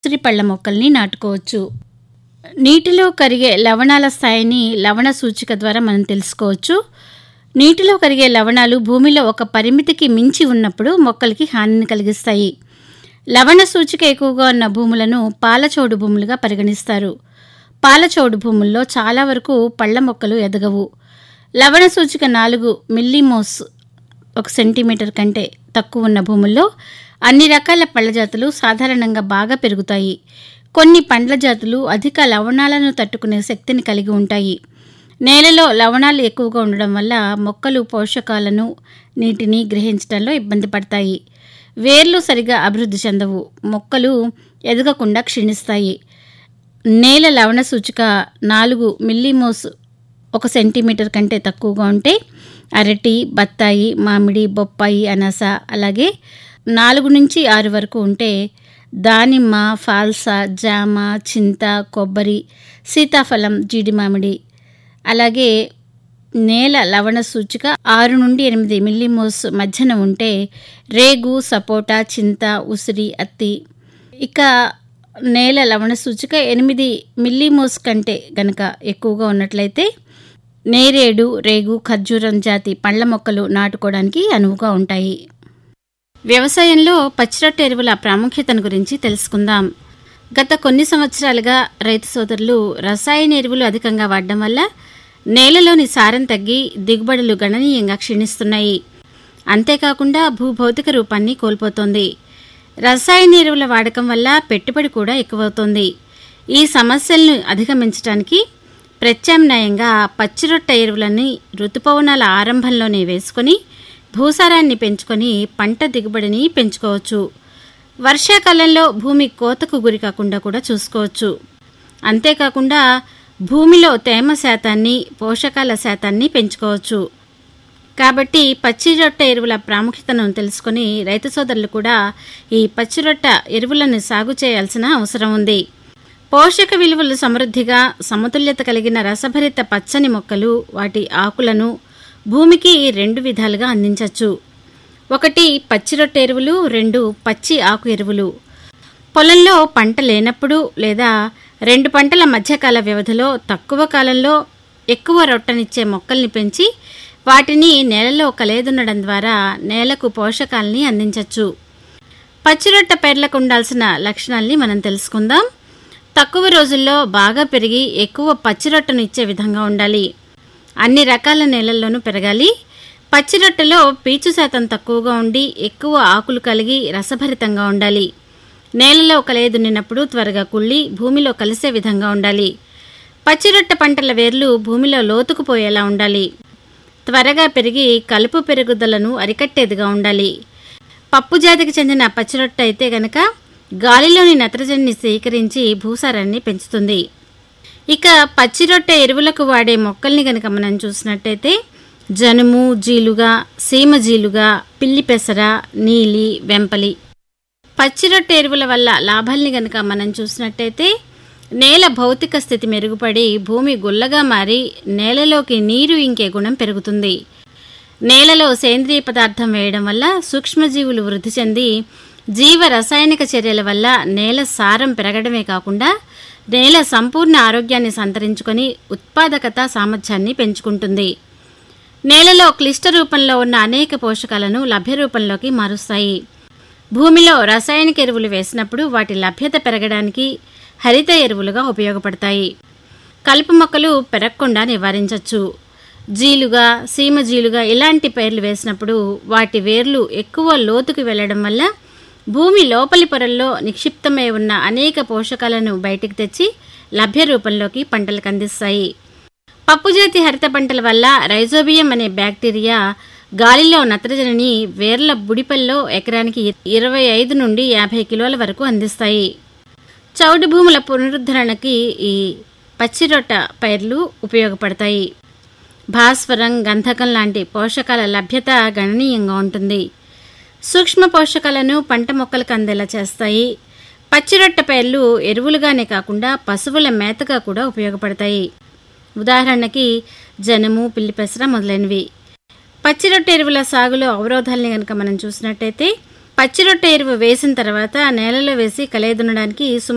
ఉసిరి పళ్ళ మొక్కల్ని నాటుకోవచ్చు నీటిలో కరిగే లవణాల స్థాయిని లవణ సూచిక ద్వారా మనం తెలుసుకోవచ్చు నీటిలో కరిగే లవణాలు భూమిలో ఒక పరిమితికి మించి ఉన్నప్పుడు మొక్కలకి హానిని కలిగిస్తాయి లవణ సూచిక ఎక్కువగా ఉన్న భూములను పాలచోడు భూములుగా పరిగణిస్తారు పాలచోడు భూముల్లో చాలా వరకు పళ్ళ మొక్కలు ఎదగవు లవణ సూచిక నాలుగు మిల్లీమోస్ ఒక సెంటీమీటర్ కంటే తక్కువ ఉన్న భూముల్లో అన్ని రకాల పళ్ళ జాతులు సాధారణంగా బాగా పెరుగుతాయి కొన్ని పండ్ల జాతులు అధిక లవణాలను తట్టుకునే శక్తిని కలిగి ఉంటాయి నేలలో లవణాలు ఎక్కువగా ఉండడం వల్ల మొక్కలు పోషకాలను నీటిని గ్రహించడంలో ఇబ్బంది పడతాయి వేర్లు సరిగా అభివృద్ధి చెందవు మొక్కలు ఎదగకుండా క్షీణిస్తాయి నేల లవణ సూచిక నాలుగు మిల్లీమోస్ ఒక సెంటీమీటర్ కంటే తక్కువగా ఉంటే అరటి బత్తాయి మామిడి బొప్పాయి అనాస అలాగే నాలుగు నుంచి ఆరు వరకు ఉంటే దానిమ్మ ఫాల్సా జామ చింత కొబ్బరి సీతాఫలం జీడి మామిడి అలాగే నేల లవణ సూచిక ఆరు నుండి ఎనిమిది మిల్లీమోస్ మధ్యన ఉంటే రేగు సపోటా చింత ఉసిరి అత్తి ఇక నేల లవణ సూచిక ఎనిమిది మిల్లీమోస్ కంటే గనక ఎక్కువగా ఉన్నట్లయితే నేరేడు రేగు ఖర్జూరం జాతి పండ్ల మొక్కలు నాటుకోవడానికి అనువుగా ఉంటాయి వ్యవసాయంలో పచ్చిరొట్ట ఎరువుల ప్రాముఖ్యతను గురించి తెలుసుకుందాం గత కొన్ని సంవత్సరాలుగా రైతు సోదరులు రసాయన ఎరువులు అధికంగా వాడడం వల్ల నేలలోని సారం తగ్గి దిగుబడులు గణనీయంగా క్షీణిస్తున్నాయి అంతేకాకుండా భూభౌతిక రూపాన్ని కోల్పోతోంది రసాయన ఎరువుల వాడకం వల్ల పెట్టుబడి కూడా ఎక్కువవుతోంది ఈ సమస్యలను అధిగమించడానికి ప్రత్యామ్నాయంగా పచ్చిరొట్ట ఎరువులని ఋతుపవనాల ఆరంభంలోనే వేసుకొని భూసారాన్ని పెంచుకొని పంట దిగుబడిని పెంచుకోవచ్చు వర్షాకాలంలో భూమి కోతకు గురి కాకుండా కూడా చూసుకోవచ్చు అంతేకాకుండా భూమిలో తేమ శాతాన్ని పోషకాల శాతాన్ని పెంచుకోవచ్చు కాబట్టి పచ్చిరొట్ట ఎరువుల ప్రాముఖ్యతను తెలుసుకొని రైతు సోదరులు కూడా ఈ పచ్చిరొట్ట ఎరువులను సాగు చేయాల్సిన అవసరం ఉంది పోషక విలువలు సమృద్ధిగా సమతుల్యత కలిగిన రసభరిత పచ్చని మొక్కలు వాటి ఆకులను భూమికి రెండు విధాలుగా అందించవచ్చు ఒకటి పచ్చి రొట్టె ఎరువులు రెండు పచ్చి ఆకు ఎరువులు పొలంలో పంట లేనప్పుడు లేదా రెండు పంటల మధ్యకాల వ్యవధిలో తక్కువ కాలంలో ఎక్కువ రొట్టనిచ్చే మొక్కల్ని పెంచి వాటిని నేలలో కలేదున్నడం ద్వారా నేలకు పోషకాల్ని అందించవచ్చు పచ్చిరొట్ట పేర్లకు ఉండాల్సిన లక్షణాల్ని మనం తెలుసుకుందాం తక్కువ రోజుల్లో బాగా పెరిగి ఎక్కువ పచ్చిరొట్టను ఇచ్చే విధంగా ఉండాలి అన్ని రకాల నేలల్లోనూ పెరగాలి పచ్చిరొట్టెలో పీచు శాతం తక్కువగా ఉండి ఎక్కువ ఆకులు కలిగి రసభరితంగా ఉండాలి నేలలో కలయ దున్నినప్పుడు త్వరగా కుళ్ళి భూమిలో కలిసే విధంగా ఉండాలి పచ్చిరొట్టె పంటల వేర్లు భూమిలో లోతుకుపోయేలా ఉండాలి త్వరగా పెరిగి కలుపు పెరుగుదలను అరికట్టేదిగా ఉండాలి పప్పు జాతికి చెందిన పచ్చిరొట్టె అయితే గనక గాలిలోని నత్రజనిని సేకరించి భూసారాన్ని పెంచుతుంది ఇక పచ్చిరొట్టె ఎరువులకు వాడే మొక్కల్ని కనుక మనం చూసినట్టయితే జనుము జీలుగా సీమ జీలుగా పిల్లి పెసర నీలి వెంపలి పచ్చిరొట్టె ఎరువుల వల్ల లాభాల్ని గనక మనం చూసినట్టయితే నేల భౌతిక స్థితి మెరుగుపడి భూమి గుల్లగా మారి నేలలోకి నీరు ఇంకే గుణం పెరుగుతుంది నేలలో సేంద్రియ పదార్థం వేయడం వల్ల సూక్ష్మజీవులు వృద్ధి చెంది జీవ రసాయనిక చర్యల వల్ల నేల సారం పెరగడమే కాకుండా నేల సంపూర్ణ ఆరోగ్యాన్ని సంతరించుకొని ఉత్పాదకత సామర్థ్యాన్ని పెంచుకుంటుంది నేలలో క్లిష్ట రూపంలో ఉన్న అనేక పోషకాలను లభ్య రూపంలోకి మారుస్తాయి భూమిలో రసాయనిక ఎరువులు వేసినప్పుడు వాటి లభ్యత పెరగడానికి హరిత ఎరువులుగా ఉపయోగపడతాయి కలుపు మొక్కలు పెరగకుండా నివారించవచ్చు జీలుగా సీమ జీలుగా ఇలాంటి పైర్లు వేసినప్పుడు వాటి వేర్లు ఎక్కువ లోతుకు వెళ్లడం వల్ల భూమి లోపలి పొరల్లో నిక్షిప్తమై ఉన్న అనేక పోషకాలను బయటికి తెచ్చి లభ్య రూపంలోకి పంటలకు అందిస్తాయి పప్పుజాతి హరిత పంటల వల్ల రైజోబియం అనే బ్యాక్టీరియా గాలిలో నత్రజనిని వేర్ల బుడిపల్లో ఎకరానికి ఇరవై ఐదు నుండి యాభై కిలోల వరకు అందిస్తాయి చౌడు భూముల పునరుద్ధరణకి ఈ పచ్చిరొట్ట పైర్లు ఉపయోగపడతాయి భాస్వరం గంధకం లాంటి పోషకాల లభ్యత గణనీయంగా ఉంటుంది సూక్ష్మ పోషకాలను పంట మొక్కలకు అందేలా చేస్తాయి పచ్చిరొట్ట పైర్లు ఎరువులుగానే కాకుండా పశువుల మేతగా కూడా ఉపయోగపడతాయి ఉదాహరణకి జనము పిల్లి పెసర మొదలైనవి పచ్చిరొట్టె ఎరువుల సాగులో అవరోధాలని కనుక మనం చూసినట్టయితే పచ్చిరొట్టె ఎరువు వేసిన తర్వాత నేలలో వేసి కలయదున్నడానికి సుమారు